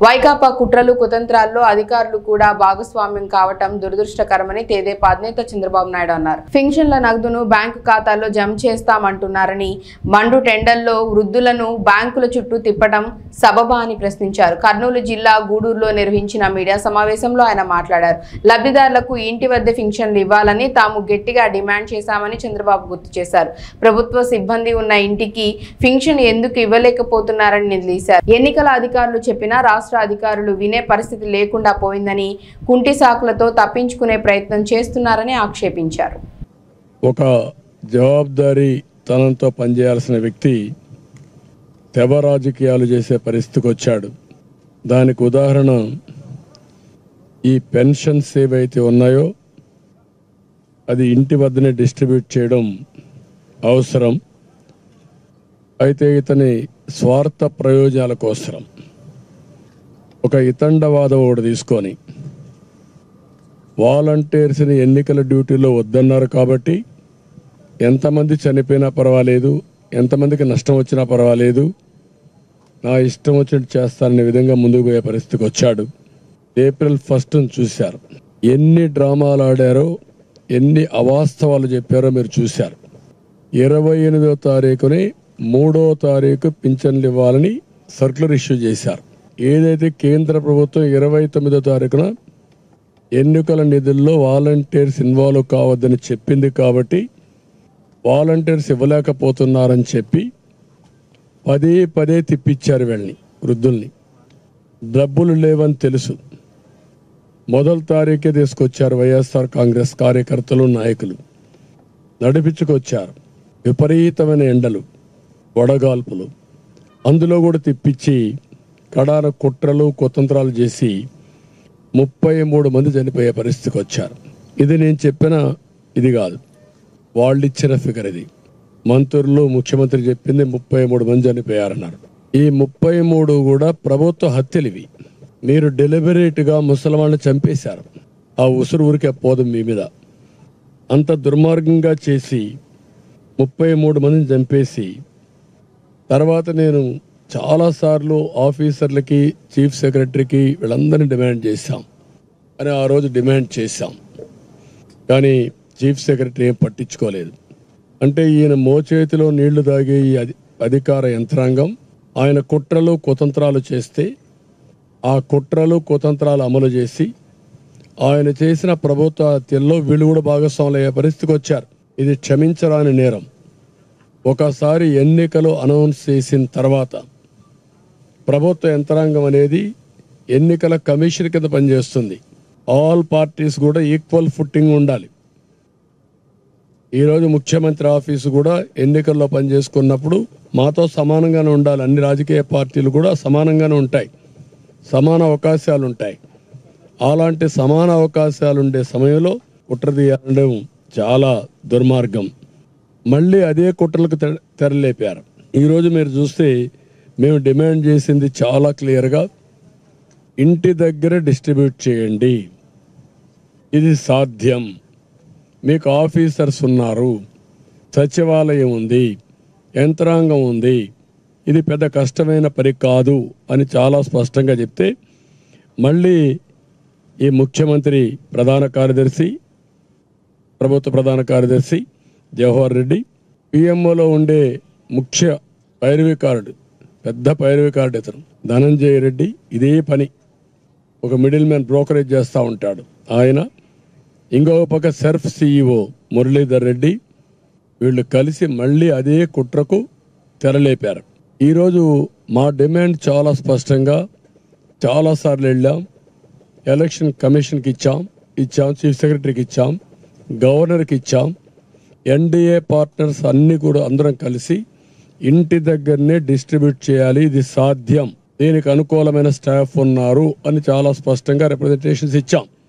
వైకాపా కుట్రలు కుతంత్రాల్లో అధికారులు కూడా భాగస్వామ్యం కావటం దురదృష్టకరమని తెదేపా అధినేత చంద్రబాబు నాయుడు అన్నారు పెన్షన్ల నగదును బ్యాంకు ఖాతాల్లో జమ చేస్తామంటున్నారని మండు టెండర్లో వృద్ధులను బ్యాంకుల చుట్టూ తిప్పడం సబబా అని ప్రశ్నించారు కర్నూలు జిల్లా గూడూరులో నిర్వహించిన మీడియా సమావేశంలో ఆయన మాట్లాడారు లబ్ధిదారులకు ఇంటి వద్ద పింఛన్లు ఇవ్వాలని తాము గట్టిగా డిమాండ్ చేశామని చంద్రబాబు గుర్తు చేశారు ప్రభుత్వ సిబ్బంది ఉన్న ఇంటికి పింఛన్ ఎందుకు ఇవ్వలేకపోతున్నారని నిలదీశారు ఎన్నికల అధికారులు చెప్పినా రాష్ట్ర అధికారులు వినే పరిస్థితి లేకుండా పోయిందని కుంటి సాకులతో తప్పించుకునే ప్రయత్నం చేస్తున్నారని ఆక్షేపించారు ఒక జవాబుదారీ తనంతో పనిచేయాల్సిన వ్యక్తి తెవ రాజకీయాలు చేసే పరిస్థితికి వచ్చాడు దానికి ఉదాహరణ ఈ పెన్షన్స్ ఏవైతే ఉన్నాయో అది ఇంటి వద్దనే డిస్ట్రిబ్యూట్ చేయడం అవసరం అయితే ఇతని స్వార్థ ప్రయోజనాల కోసరం ఒక ఇతండవాదం ఒకటి తీసుకొని వాలంటీర్స్ని ఎన్నికల డ్యూటీలో వద్దన్నారు కాబట్టి ఎంతమంది చనిపోయినా పర్వాలేదు ఎంతమందికి నష్టం వచ్చినా పర్వాలేదు నా ఇష్టం వచ్చినట్టు చేస్తాననే విధంగా ముందుకు పోయే పరిస్థితికి వచ్చాడు ఏప్రిల్ ఫస్ట్ చూశారు ఎన్ని డ్రామాలు ఆడారో ఎన్ని అవాస్తవాలు చెప్పారో మీరు చూశారు ఇరవై ఎనిమిదో తారీఖుని మూడో తారీఖు పింఛన్లు ఇవ్వాలని సర్క్యులర్ ఇష్యూ చేశారు ఏదైతే కేంద్ర ప్రభుత్వం ఇరవై తొమ్మిదో తారీఖున ఎన్నికల నిధుల్లో వాలంటీర్స్ ఇన్వాల్వ్ కావద్దని చెప్పింది కాబట్టి వాలంటీర్స్ ఇవ్వలేకపోతున్నారని చెప్పి పదే పదే తిప్పించారు వీళ్ళని వృద్ధుల్ని డబ్బులు లేవని తెలుసు మొదటి తారీఖే తీసుకొచ్చారు వైఎస్ఆర్ కాంగ్రెస్ కార్యకర్తలు నాయకులు నడిపించుకొచ్చారు విపరీతమైన ఎండలు వడగాల్పులు అందులో కూడా తిప్పించి కడాన కుట్రలు కుతంత్రాలు చేసి ముప్పై మూడు మంది చనిపోయే పరిస్థితికి వచ్చారు ఇది నేను చెప్పిన ఇది కాదు వాళ్ళు ఇచ్చిన ఫిగర్ ఇది మంత్రులు ముఖ్యమంత్రి చెప్పింది ముప్పై మూడు మంది చనిపోయారన్నారు ఈ ముప్పై మూడు కూడా ప్రభుత్వ హత్యలు ఇవి మీరు డెలిబరేట్గా ముసల్మాన్ని చంపేశారు ఆ ఉసురు ఊరికే పోదు మీ మీద అంత దుర్మార్గంగా చేసి ముప్పై మూడు మందిని చంపేసి తర్వాత నేను చాలాసార్లు ఆఫీసర్లకి చీఫ్ సెక్రటరీకి వీళ్ళందరినీ డిమాండ్ చేశాం అని ఆ రోజు డిమాండ్ చేశాం కానీ చీఫ్ సెక్రటరీ ఏం పట్టించుకోలేదు అంటే ఈయన మోచేతిలో నీళ్లు తాగే ఈ అధి- అధికార యంత్రాంగం ఆయన కుట్రలు కుతంత్రాలు చేస్తే ఆ కుట్రలు కుతంత్రాలు అమలు చేసి ఆయన చేసిన ప్రభుత్వ హత్యల్లో వీళ్ళు కూడా భాగస్వాములు అయ్యే పరిస్థితికి వచ్చారు ఇది క్షమించరాని నేరం ఒకసారి ఎన్నికలు అనౌన్స్ చేసిన తర్వాత ప్రభుత్వ యంత్రాంగం అనేది ఎన్నికల కమిషన్ కింద పనిచేస్తుంది ఆల్ పార్టీస్ కూడా ఈక్వల్ ఫుట్టింగ్ ఉండాలి ఈరోజు ముఖ్యమంత్రి ఆఫీసు కూడా ఎన్నికల్లో పనిచేసుకున్నప్పుడు మాతో సమానంగానే ఉండాలి అన్ని రాజకీయ పార్టీలు కూడా సమానంగానే ఉంటాయి సమాన అవకాశాలు ఉంటాయి అలాంటి సమాన అవకాశాలు ఉండే సమయంలో కుట్ర తీయడం చాలా దుర్మార్గం మళ్ళీ అదే కుట్రలకు తెర- తెరలేపారు ఈరోజు మీరు చూస్తే మేము డిమాండ్ చేసింది చాలా క్లియర్గా ఇంటి దగ్గర డిస్ట్రిబ్యూట్ చేయండి ఇది సాధ్యం మీకు ఆఫీసర్స్ ఉన్నారు సచివాలయం ఉంది యంత్రాంగం ఉంది ఇది పెద్ద కష్టమైన పని కాదు అని చాలా స్పష్టంగా చెప్తే మళ్ళీ ఈ ముఖ్యమంత్రి ప్రధాన కార్యదర్శి ప్రభుత్వ ప్రధాన కార్యదర్శి జవహర్ రెడ్డి పిఎంఓలో ఉండే ముఖ్య పైరవికారుడు పెద్ద పైరవికారుడు ఇతను ధనంజయ రెడ్డి ఇదే పని ఒక మిడిల్ మ్యాన్ బ్రోకరేజ్ చేస్తూ ఉంటాడు ఆయన ఇంకొక పక్క సెర్ఫ్ సిఇఓ మురళీధర్ రెడ్డి వీళ్ళు కలిసి మళ్ళీ అదే కుట్రకు తెరలేపారు ఈరోజు మా డిమాండ్ చాలా స్పష్టంగా చాలాసార్లు వెళ్ళాం ఎలక్షన్ కమిషన్కి ఇచ్చాం ఇచ్చాం చీఫ్ సెక్రటరీకి ఇచ్చాం గవర్నర్కి ఇచ్చాం ఎన్డీఏ పార్ట్నర్స్ అన్ని కూడా అందరం కలిసి ఇంటి దగ్గరనే డిస్ట్రిబ్యూట్ చేయాలి ఇది సాధ్యం దీనికి అనుకూలమైన స్టాఫ్ ఉన్నారు అని చాలా స్పష్టంగా రిప్రజెంటేషన్స్ ఇచ్చాం